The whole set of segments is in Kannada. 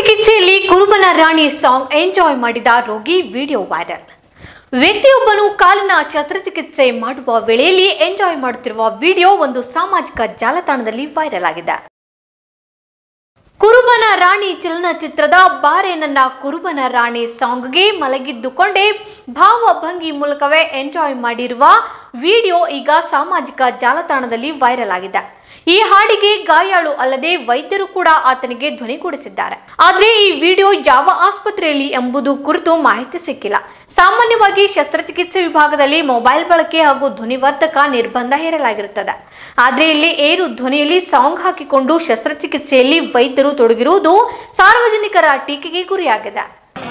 ಶಸ್ತ್ರಚಿಕಿತ್ಸೆಯಲ್ಲಿ ಕುರುಬನ ರಾಣಿ ಸಾಂಗ್ ಎಂಜಾಯ್ ಮಾಡಿದ ರೋಗಿ ವಿಡಿಯೋ ವೈರಲ್ ವ್ಯಕ್ತಿಯೊಬ್ಬನು ಕಾಲಿನ ಶಸ್ತ್ರಚಿಕಿತ್ಸೆ ಮಾಡುವ ವೇಳೆಯಲ್ಲಿ ಎಂಜಾಯ್ ಮಾಡುತ್ತಿರುವ ವಿಡಿಯೋ ಒಂದು ಸಾಮಾಜಿಕ ಜಾಲತಾಣದಲ್ಲಿ ವೈರಲ್ ಆಗಿದೆ ಕುರುಬನ ರಾಣಿ ಚಲನಚಿತ್ರದ ಬಾರೆ ನನ್ನ ಕುರುಬನ ರಾಣಿ ಸಾಂಗ್ಗೆ ಮಲಗಿದ್ದುಕೊಂಡೇ ಭಾವಭಂಗಿ ಮೂಲಕವೇ ಎಂಜಾಯ್ ಮಾಡಿರುವ ವಿಡಿಯೋ ಈಗ ಸಾಮಾಜಿಕ ಜಾಲತಾಣದಲ್ಲಿ ವೈರಲ್ ಆಗಿದೆ ಈ ಹಾಡಿಗೆ ಗಾಯಾಳು ಅಲ್ಲದೆ ವೈದ್ಯರು ಕೂಡ ಆತನಿಗೆ ಧ್ವನಿಗೂಡಿಸಿದ್ದಾರೆ ಆದರೆ ಈ ವಿಡಿಯೋ ಯಾವ ಆಸ್ಪತ್ರೆಯಲ್ಲಿ ಎಂಬುದು ಕುರಿತು ಮಾಹಿತಿ ಸಿಕ್ಕಿಲ್ಲ ಸಾಮಾನ್ಯವಾಗಿ ಶಸ್ತ್ರಚಿಕಿತ್ಸೆ ವಿಭಾಗದಲ್ಲಿ ಮೊಬೈಲ್ ಬಳಕೆ ಹಾಗೂ ಧ್ವನಿವರ್ಧಕ ನಿರ್ಬಂಧ ಹೇರಲಾಗಿರುತ್ತದೆ ಆದರೆ ಇಲ್ಲಿ ಏರು ಧ್ವನಿಯಲ್ಲಿ ಸಾಂಗ್ ಹಾಕಿಕೊಂಡು ಶಸ್ತ್ರಚಿಕಿತ್ಸೆಯಲ್ಲಿ ವೈದ್ಯರು ತೊಡಗಿರುವುದು ಸಾರ್ವಜನಿಕರ ಟೀಕೆಗೆ ಗುರಿಯಾಗಿದೆ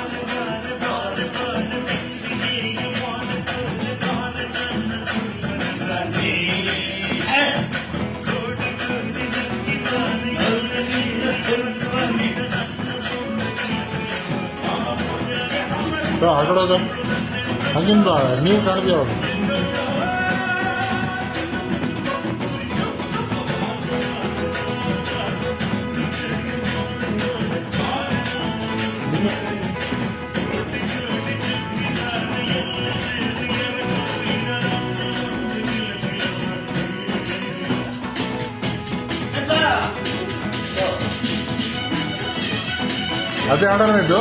ಆ ಕಡೆ ಹೋಗು. ಹಂಗಿಂದ ನೀರು ಕಾಣಿದೆ ಅವಾಗ ಅದೇ ಆರ್ಡರ್ ಇದು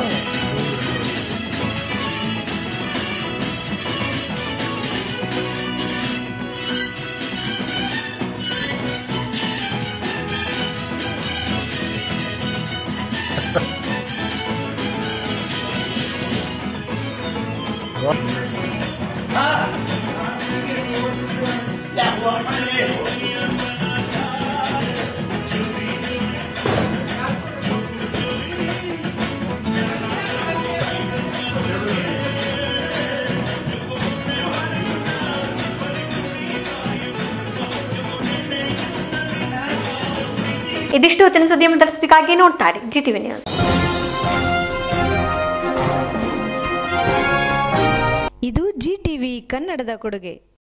ಇದಿಷ್ಟು ಹೊತ್ತಿನ ಸುದ್ದಿ ಮಂತರಿಸೋದಕ್ಕಾಗಿ ನೋಡ್ತಾರೆ ಜಿ ಟಿವಿ ನ್ಯೂಸ್ ಇದು ಜಿ ಟಿವಿ ಕನ್ನಡದ ಕೊಡುಗೆ